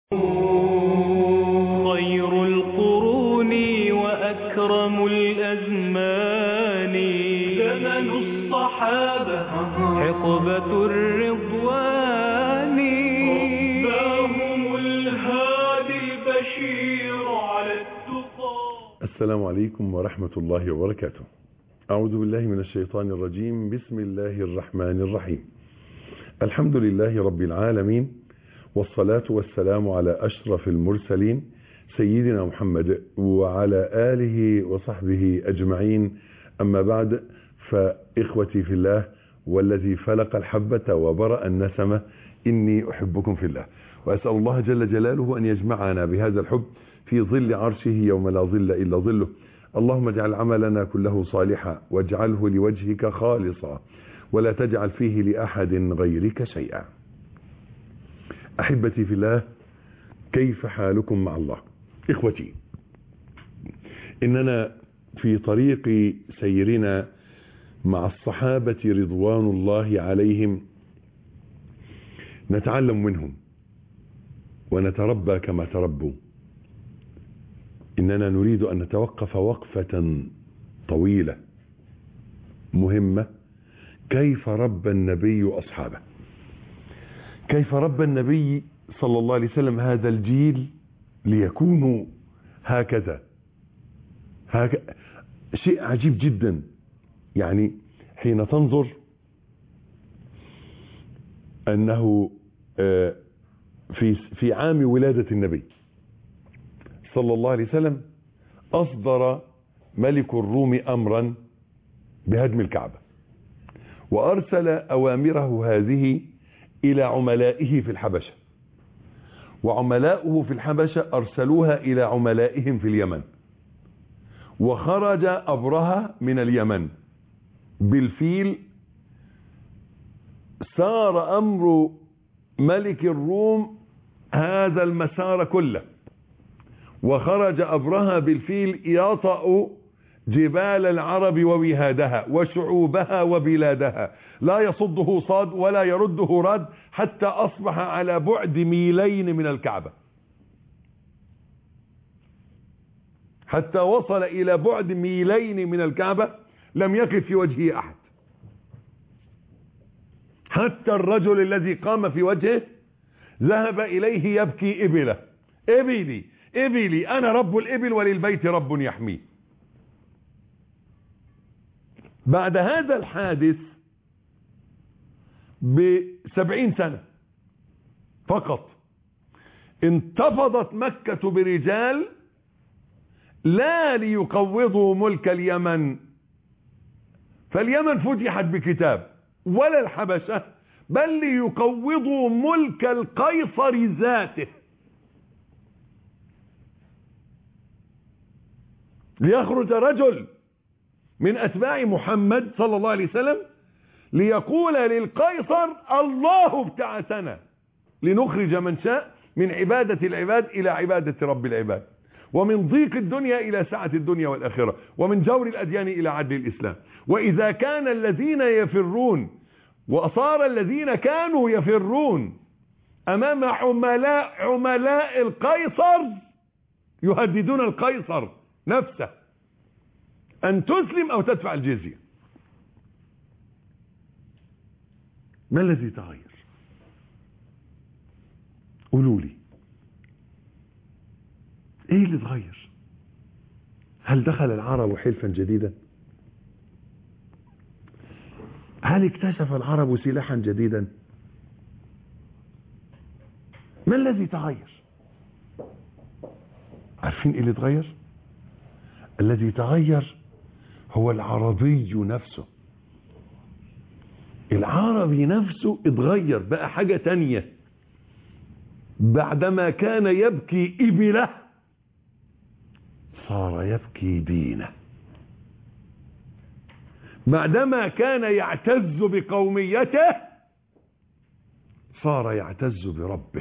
خير القرون وأكرم الأزمان زمن الصحابة حقبة الرضوان رباهم الهادي البشير على التقى السلام عليكم ورحمة الله وبركاته أعوذ بالله من الشيطان الرجيم بسم الله الرحمن الرحيم الحمد لله رب العالمين والصلاة والسلام على أشرف المرسلين سيدنا محمد وعلى آله وصحبه أجمعين أما بعد فإخوتي في الله والذي فلق الحبة وبرأ النسمة إني أحبكم في الله وأسأل الله جل جلاله أن يجمعنا بهذا الحب في ظل عرشه يوم لا ظل إلا ظله اللهم اجعل عملنا كله صالحا واجعله لوجهك خالصا ولا تجعل فيه لأحد غيرك شيئا أحبتي في الله كيف حالكم مع الله إخوتي إننا في طريق سيرنا مع الصحابة رضوان الله عليهم نتعلم منهم ونتربى كما تربوا إننا نريد أن نتوقف وقفة طويلة مهمة كيف ربى النبي أصحابه كيف ربى النبي صلى الله عليه وسلم هذا الجيل ليكونوا هكذا هك... شيء عجيب جدا يعني حين تنظر أنه في في عام ولادة النبي صلى الله عليه وسلم أصدر ملك الروم أمرا بهدم الكعبة وأرسل أوامره هذه إلى عملائه في الحبشة وعملاؤه في الحبشة أرسلوها إلى عملائهم في اليمن وخرج أبرهة من اليمن بالفيل سار أمر ملك الروم هذا المسار كله وخرج أبرهة بالفيل يطأ جبال العرب ووهادها وشعوبها وبلادها لا يصده صاد ولا يرده راد حتى أصبح على بعد ميلين من الكعبة حتى وصل إلى بعد ميلين من الكعبة لم يقف في وجهه أحد حتى الرجل الذي قام في وجهه ذهب إليه يبكي إبله إبلي إبلي أنا رب الإبل وللبيت رب يحميه بعد هذا الحادث بسبعين سنة فقط انتفضت مكة برجال لا ليقوضوا ملك اليمن فاليمن فتحت بكتاب ولا الحبشة بل ليقوضوا ملك القيصر ذاته ليخرج رجل من أتباع محمد صلى الله عليه وسلم ليقول للقيصر الله ابتعثنا لنخرج من شاء من عبادة العباد إلى عبادة رب العباد ومن ضيق الدنيا إلى سعة الدنيا والآخرة ومن جور الأديان إلى عدل الإسلام وإذا كان الذين يفرون وأصار الذين كانوا يفرون أمام عملاء عملاء القيصر يهددون القيصر نفسه أن تسلم أو تدفع الجزية ما الذي تغير قولوا لي ايه اللي تغير هل دخل العرب حلفا جديدا هل اكتشف العرب سلاحا جديدا ما الذي تغير عارفين ايه اللي تغير الذي تغير هو العربي نفسه العربي نفسه اتغير بقى حاجة تانية بعدما كان يبكي إبله صار يبكي دينه بعدما كان يعتز بقوميته صار يعتز بربه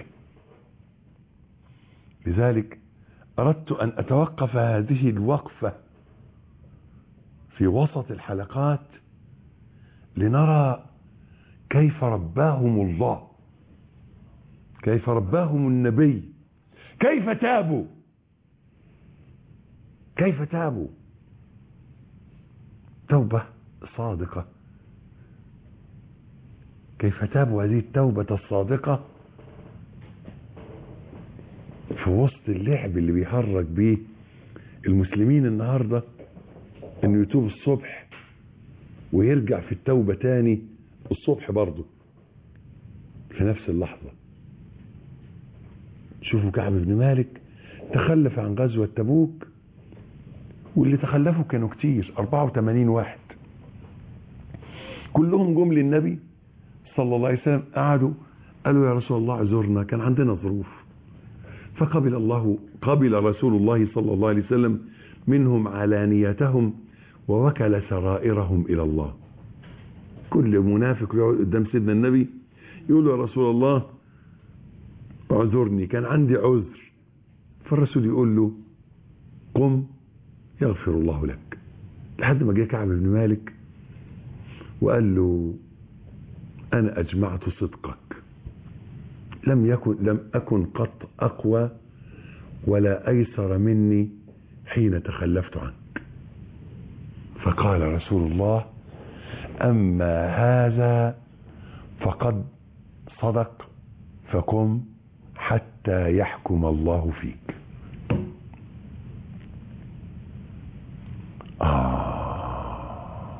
لذلك أردت أن أتوقف هذه الوقفة في وسط الحلقات لنرى كيف رباهم الله كيف رباهم النبي كيف تابوا كيف تابوا توبة صادقة كيف تابوا هذه التوبة الصادقة في وسط اللعب اللي بيهرج بيه المسلمين النهاردة انه يتوب الصبح ويرجع في التوبة تاني الصبح برضه في نفس اللحظة شوفوا كعب بن مالك تخلف عن غزوة تبوك واللي تخلفوا كانوا كتير 84 واحد كلهم جم للنبي صلى الله عليه وسلم قعدوا قالوا يا رسول الله اعذرنا كان عندنا ظروف فقبل الله قبل رسول الله صلى الله عليه وسلم منهم علانيتهم ووكل سرائرهم الى الله كل منافق يقعد قدام سيدنا النبي يقول يا رسول الله اعذرني كان عندي عذر فالرسول يقول له قم يغفر الله لك لحد ما جه كعب بن مالك وقال له انا اجمعت صدقك لم يكن لم اكن قط اقوى ولا ايسر مني حين تخلفت عنك فقال رسول الله اما هذا فقد صدق فقم حتى يحكم الله فيك آه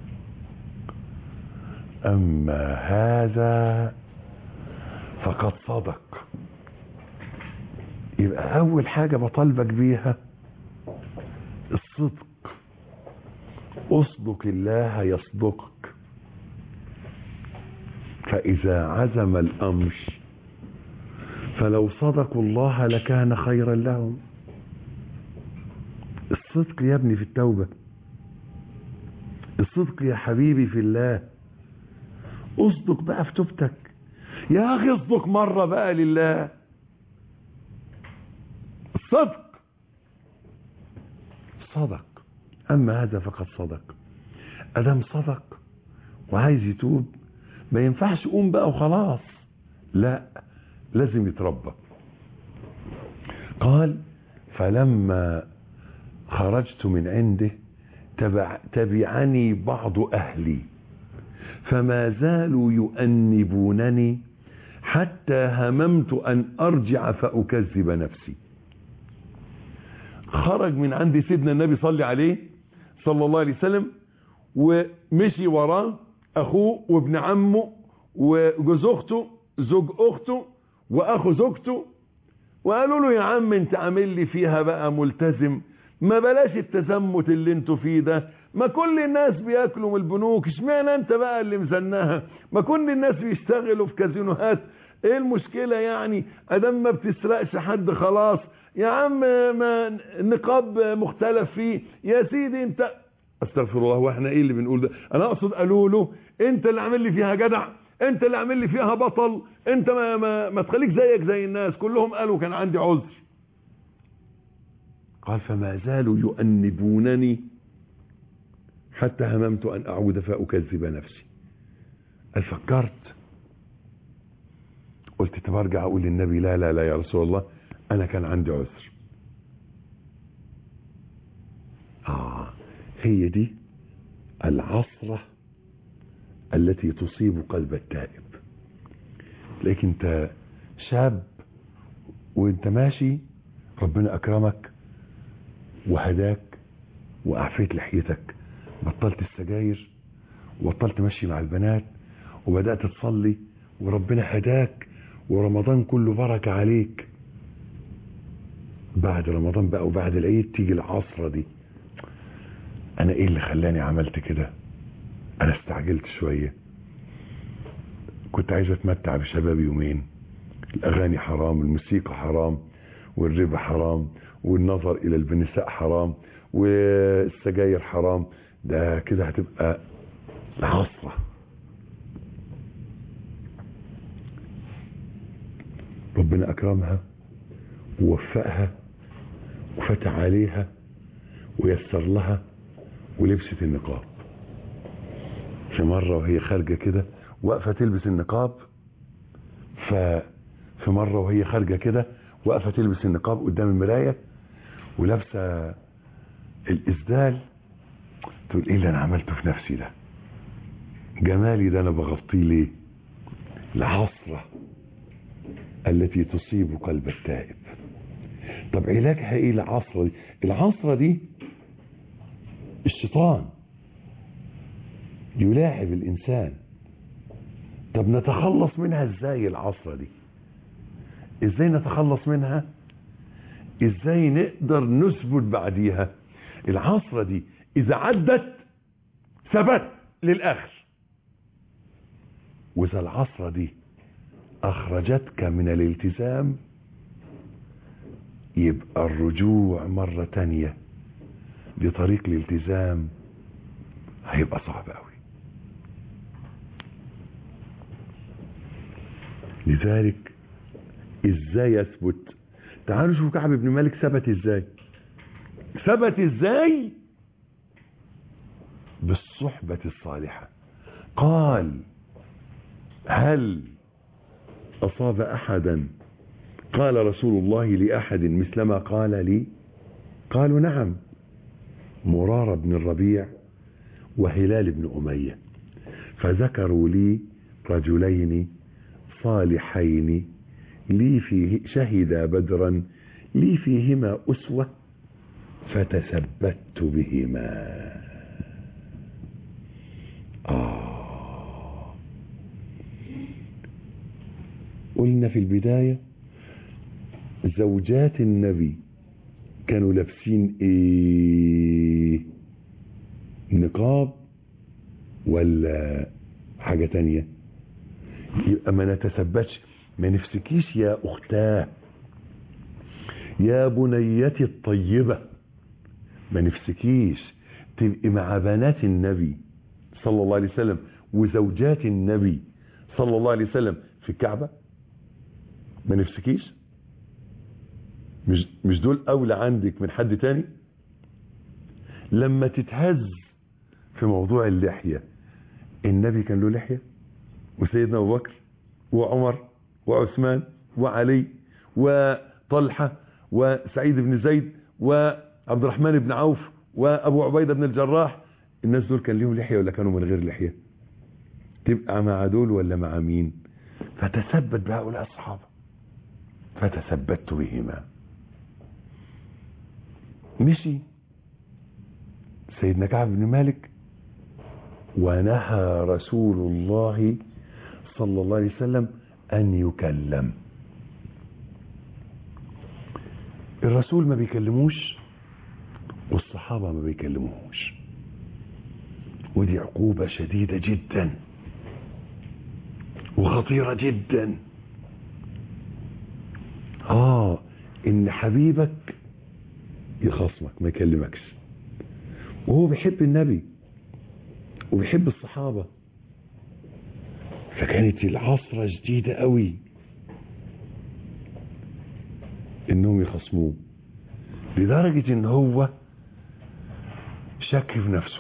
أما هذا فقد صدق يبقى أول حاجة بطالبك بيها الصدق اصدق الله يصدقك فإذا عزم الأمر فلو صدقوا الله لكان خيرا لهم الصدق يا ابني في التوبة الصدق يا حبيبي في الله اصدق بقى في توبتك يا اخي اصدق مرة بقى لله الصدق صدق اما هذا فقد صدق ادم صدق وعايز يتوب ما ينفعش قوم بقى وخلاص لا لازم يتربى قال فلما خرجت من عنده تبع تبعني بعض أهلي فما زالوا يؤنبونني حتى هممت أن أرجع فأكذب نفسي خرج من عند سيدنا النبي صلى عليه صلى الله عليه وسلم ومشي وراه أخوه وابن عمه وجوز أخته زوج أخته وأخو زوجته وقالوا له يا عم انت عامل لي فيها بقى ملتزم ما بلاش التزمت اللي انتوا فيه ده ما كل الناس بياكلوا من البنوك اشمعنى انت بقى اللي مزناها ما كل الناس بيشتغلوا في كازينوهات ايه المشكلة يعني ادام ما بتسرقش حد خلاص يا عم ما نقاب مختلف فيه يا سيدي انت استغفر الله واحنا ايه اللي بنقول ده انا اقصد قالوا له انت اللي عامل لي فيها جدع انت اللي عامل لي فيها بطل انت ما, ما, ما تخليك زيك زي الناس كلهم قالوا كان عندي عذر قال فما زالوا يؤنبونني حتى هممت ان اعود فاكذب نفسي قال فكرت قلت طب ارجع اقول للنبي لا لا لا يا رسول الله انا كان عندي عذر اه هي دي العصره التي تصيب قلب التائب لكن انت شاب وانت ماشي ربنا اكرمك وهداك واعفيت لحيتك بطلت السجاير وبطلت مشي مع البنات وبدأت تصلي وربنا هداك ورمضان كله بركة عليك بعد رمضان بقى وبعد العيد تيجي العصرة دي انا ايه اللي خلاني عملت كده انا استعجلت شوية كنت عايز اتمتع بشبابي يومين الاغاني حرام الموسيقى حرام والربا حرام والنظر الى النساء حرام والسجاير حرام ده كده هتبقى عصرة ربنا اكرمها ووفقها وفتح عليها ويسر لها ولبست النقاب في مرة وهي خارجة كده واقفة تلبس النقاب ففي مرة وهي خارجة كده واقفه تلبس النقاب قدام المرايه ولابسه الاسدال تقول ايه اللي انا عملته في نفسي ده جمالي ده انا بغطيه ليه العصره التي تصيب قلب التائب طب علاجها ايه العصره دي العصره دي الشيطان يلاعب الانسان طب نتخلص منها ازاي العصره دي ازاي نتخلص منها ازاي نقدر نثبت بعديها العصره دي اذا عدت ثبت للاخر واذا العصره دي اخرجتك من الالتزام يبقى الرجوع مرة تانية لطريق الالتزام هيبقى صعب قوي لذلك ازاي يثبت تعالوا شوفوا كعب بن مالك ثبت ازاي ثبت ازاي بالصحبة الصالحة قال هل أصاب أحدا قال رسول الله لأحد مثلما قال لي قالوا نعم مرار بن الربيع وهلال بن أمية فذكروا لي رجلين صالحين لي فيه شهدا بدرا لي فيهما أسوة فتثبت بهما آه قلنا في البداية زوجات النبي كانوا لابسين ايه نقاب ولا حاجة تانية يبقى ما نتثبتش ما نفسكيش يا اختاه يا بنيتي الطيبة ما نفسكيش تبقي مع بنات النبي صلى الله عليه وسلم وزوجات النبي صلى الله عليه وسلم في الكعبة ما نفسكيش مش مش دول اولى عندك من حد تاني لما تتهز في موضوع اللحية النبي كان له لحية وسيدنا ابو بكر وعمر وعثمان وعلي وطلحة وسعيد بن زيد وعبد الرحمن بن عوف وابو عبيدة بن الجراح الناس دول كان ليهم لحية ولا كانوا من غير لحية تبقى مع دول ولا مع مين فتثبت بهؤلاء الصحابة فتثبت بهما مشي سيدنا كعب بن مالك ونهى رسول الله صلى الله عليه وسلم أن يكلم الرسول ما بيكلموش والصحابة ما بيكلموهوش ودي عقوبة شديدة جدا وخطيرة جدا اه ان حبيبك يخاصمك ما يكلمكش وهو بيحب النبي وبيحب الصحابة فكانت العصرة جديدة قوي انهم يخصموه لدرجة ان هو شك في نفسه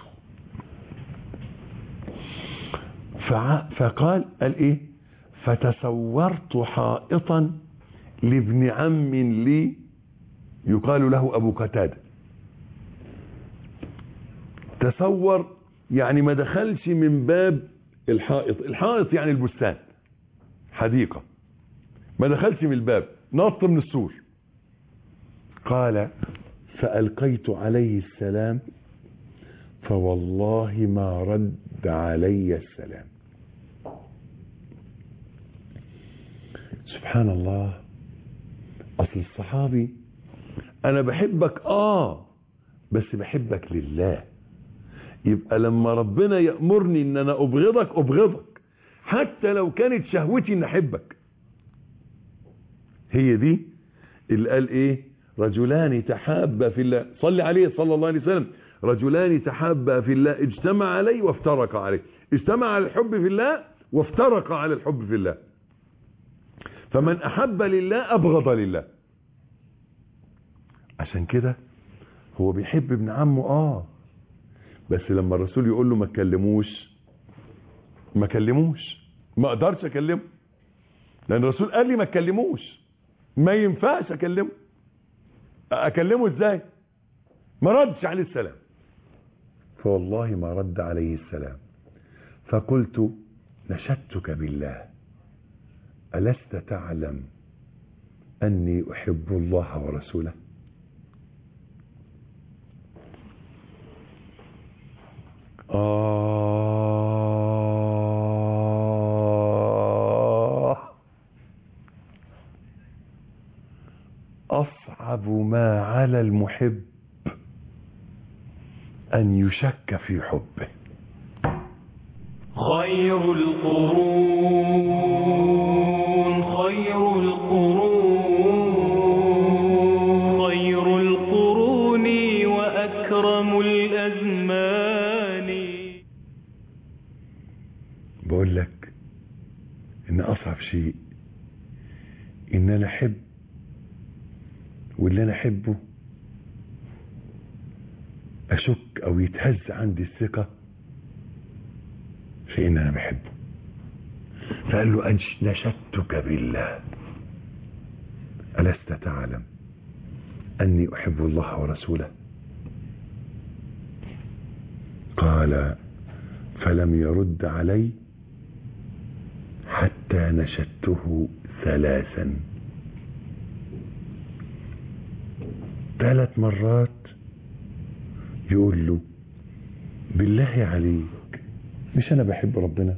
فع... فقال قال ايه فتسورت حائطا لابن عم لي يقال له ابو قتاده تصور يعني ما دخلش من باب الحائط الحائط يعني البستان حديقة ما دخلش من الباب نط من السور قال فألقيت عليه السلام فوالله ما رد علي السلام سبحان الله أصل الصحابي أنا بحبك آه بس بحبك لله يبقى لما ربنا يأمرني ان انا ابغضك ابغضك حتى لو كانت شهوتي ان احبك هي دي اللي قال ايه رجلان تحابا في الله صلي عليه صلى الله عليه وسلم رجلان تحابا في الله اجتمع عليه وافترق عليه اجتمع على الحب في الله وافترق على الحب في الله فمن احب لله ابغض لله عشان كده هو بيحب ابن عمه اه بس لما الرسول يقول له ما تكلموش ما كلموش ما اقدرش اكلمه لان الرسول قال لي ما تكلموش ما ينفعش اكلمه اكلمه ازاي ما ردش عليه السلام فوالله ما رد عليه السلام فقلت نشدتك بالله ألست تعلم أني أحب الله ورسوله آه أصعب ما على المحب أن يشك في حبه خير القرون خير القرون خير القرون وأكرم الأزمان بقول لك ان اصعب شيء ان انا احب واللي انا احبه اشك او يتهز عندي الثقة في ان انا بحبه فقال له أنش نشدتك بالله ألست تعلم أني أحب الله ورسوله قال فلم يرد علي حتى نشدته ثلاثا ثلاث مرات يقول له بالله عليك مش انا بحب ربنا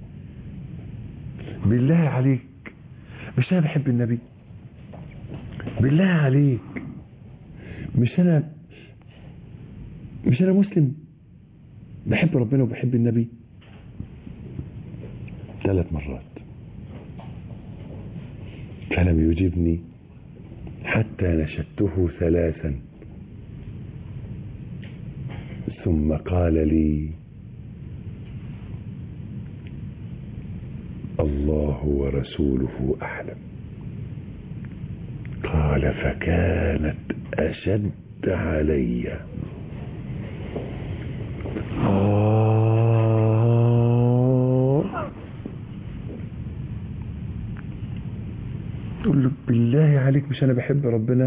بالله عليك مش انا بحب النبي بالله عليك مش انا مش انا مسلم بحب ربنا وبحب النبي ثلاث مرات فلم يجبني حتى نشدته ثلاثا ثم قال لي الله ورسوله أعلم قال فكانت أشد علي آه تقول له بالله عليك مش أنا بحب ربنا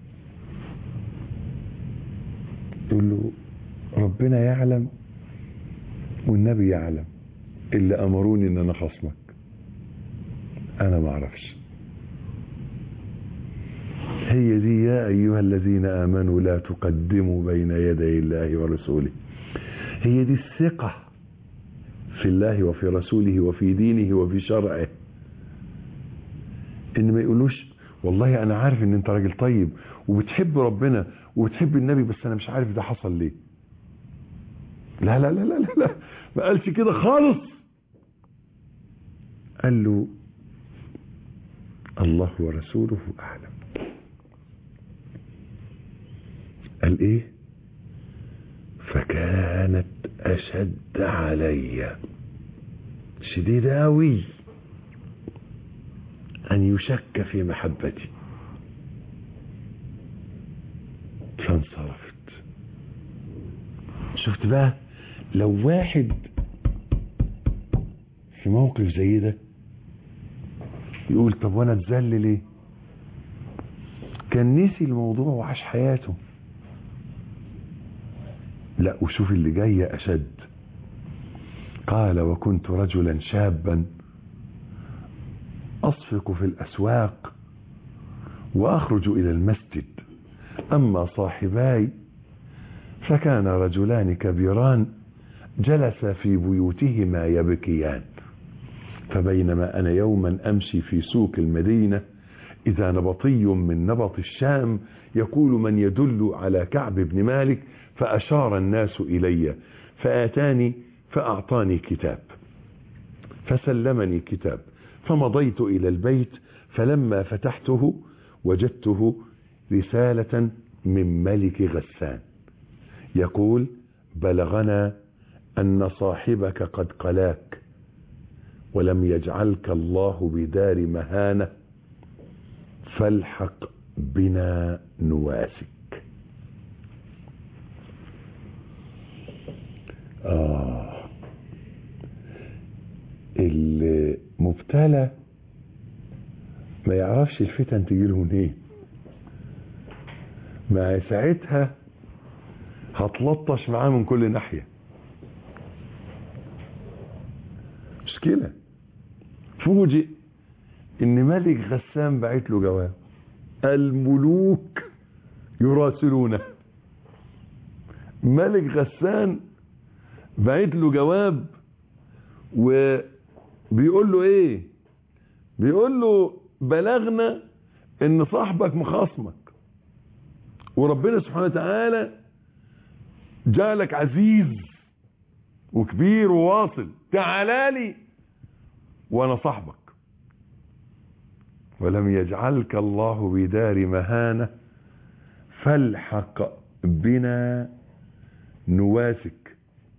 تقول له ربنا يعلم والنبي يعلم اللي أمروني إن أنا خصمك أنا ما أعرفش هي دي يا أيها الذين آمنوا لا تقدموا بين يدي الله ورسوله هي دي الثقة في الله وفي رسوله وفي دينه وفي شرعه ان ما يقولوش والله انا عارف ان انت راجل طيب وبتحب ربنا وبتحب النبي بس انا مش عارف ده حصل ليه لا لا لا لا لا, لا. ما قالش كده خالص قال له الله ورسوله اعلم قال ايه فكانت اشد علي شديدة قوي ان يشك في محبتي فانصرفت شفت بقى لو واحد في موقف زي ده يقول طب وانا اتذل ليه كان نسي الموضوع وعاش حياته لا وشوف اللي جاي اشد قال وكنت رجلا شابا اصفق في الاسواق واخرج الى المسجد اما صاحباي فكان رجلان كبيران جلسا في بيوتهما يبكيان فبينما انا يوما امشي في سوق المدينه اذا نبطي من نبط الشام يقول من يدل على كعب بن مالك فاشار الناس الي فاتاني فاعطاني كتاب فسلمني كتاب فمضيت الى البيت فلما فتحته وجدته رساله من ملك غسان يقول بلغنا ان صاحبك قد قلاك ولم يجعلك الله بدار مهانه فالحق بنا نواسك آه المبتلى ما يعرفش الفتن تجيله منين ما ساعتها هتلطش معاه من كل ناحية مشكلة فوجئ ان ملك غسان بعت له جواب الملوك يراسلونه ملك غسان بعت له جواب وبيقول له ايه بيقول له بلغنا ان صاحبك مخاصمك وربنا سبحانه وتعالى جعلك عزيز وكبير وواصل تعالى لي وانا صاحبك ولم يجعلك الله بدار مهانة فالحق بنا نواسك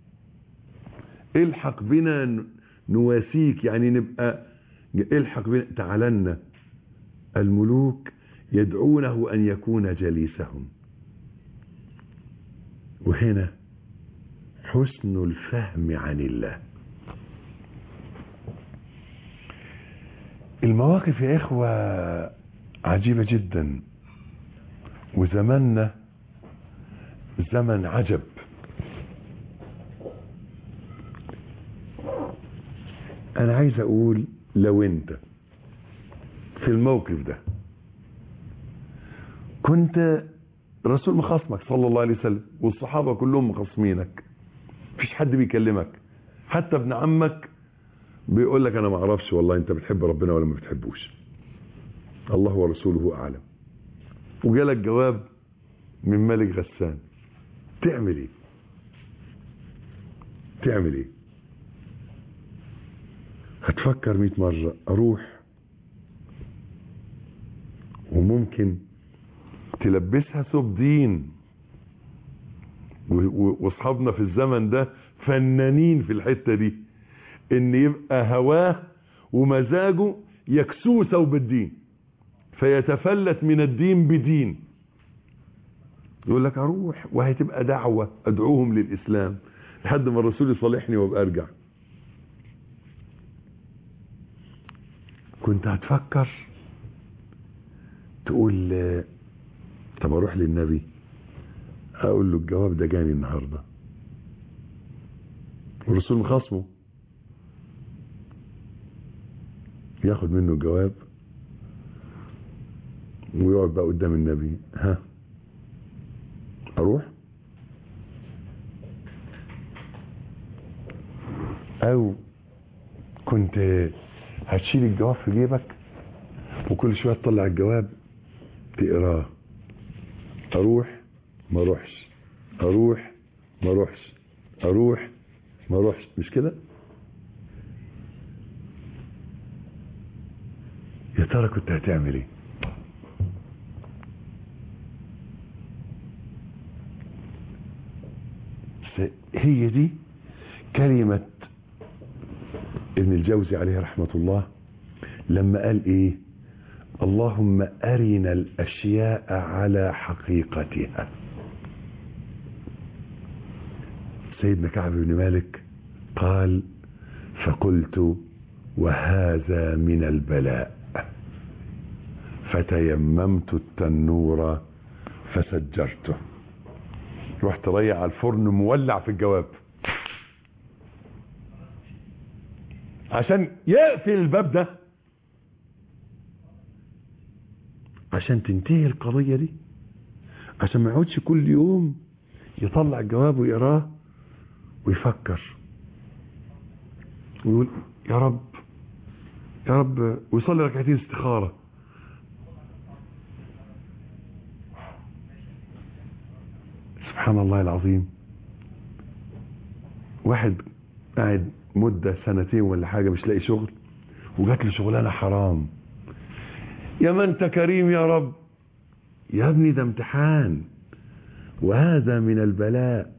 الحق بنا نواسيك يعني نبقى الحق بنا تعالنا الملوك يدعونه أن يكون جليسهم وهنا حسن الفهم عن الله المواقف يا إخوة عجيبة جدا وزماننا زمن عجب أنا عايز أقول لو أنت في الموقف ده كنت الرسول مخاصمك صلى الله عليه وسلم والصحابة كلهم مخاصمينك مفيش حد بيكلمك حتى ابن عمك بيقول لك انا ما اعرفش والله انت بتحب ربنا ولا ما بتحبوش الله ورسوله اعلم وجالك جواب من ملك غسان تعمل ايه تعمل ايه هتفكر مئة مرة اروح وممكن تلبسها ثوب دين واصحابنا في الزمن ده فنانين في الحتة دي ان يبقى هواه ومزاجه يكسوه ثوب الدين فيتفلت من الدين بدين يقول لك اروح وهتبقى دعوة ادعوهم للاسلام لحد ما الرسول يصالحني وابقى ارجع كنت هتفكر تقول طب اروح للنبي اقول له الجواب ده جاني النهارده والرسول مخاصمه ياخد منه الجواب ويقعد بقى قدام النبي ها اروح او كنت هتشيل الجواب في جيبك وكل شويه تطلع الجواب تقراه اروح ما اروحش اروح ما اروحش اروح ما اروحش مش كده يا ترى كنت هتعمل ايه هي دي كلمة ابن الجوزي عليه رحمة الله لما قال ايه اللهم أرنا الأشياء على حقيقتها سيدنا كعب بن مالك قال فقلت وهذا من البلاء فتيممت التنور فسجرته رحت ريع على الفرن مولع في الجواب عشان يقفل الباب ده عشان تنتهي القضية دي عشان ما يقعدش كل يوم يطلع الجواب ويقراه ويفكر ويقول يا رب يا رب ويصلي ركعتين استخارة سبحان الله العظيم واحد قاعد مدة سنتين ولا حاجة مش لاقي شغل وجات له شغلانة حرام يا ما انت كريم يا رب يا ابني ده امتحان وهذا من البلاء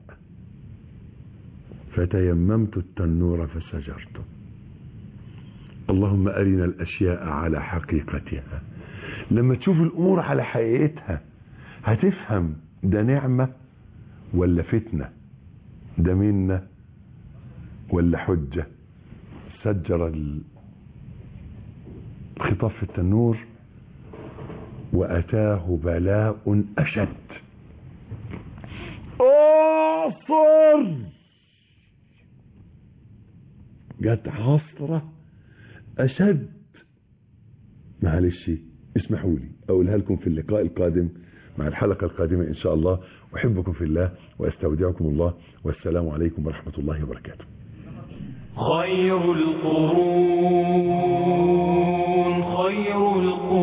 فتيممت التنور فسجرته اللهم أرنا الأشياء على حقيقتها لما تشوف الأمور على حقيقتها هتفهم ده نعمة ولا فتنة ده منة ولا حجة سجر الخطاف في التنور وأتاه بلاء أشد أعصر جت عصرة أشد معلش اسمحوا لي أقولها لكم في اللقاء القادم مع الحلقة القادمة إن شاء الله أحبكم في الله وأستودعكم الله والسلام عليكم ورحمة الله وبركاته خير القرون خير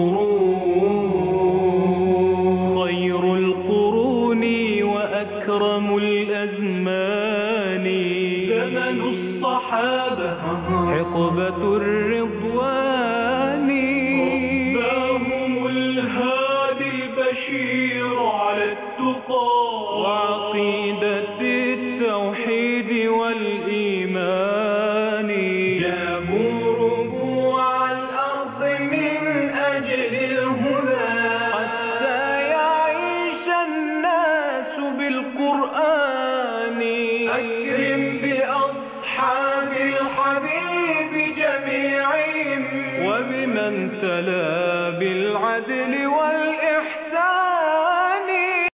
القرون خير القرون وأكرم الأزمان زمن الصحابة حقبة الرضوان رباهم الهادي البشير على التقى وعقيدة التوحيد والإيمان جابوا ربوع الأرض من أجل الهدى حتى يعيش الناس بالقرآن أكرم بأصحاب الحبيب جميعهم وبمن تلا بالعدل والإحسان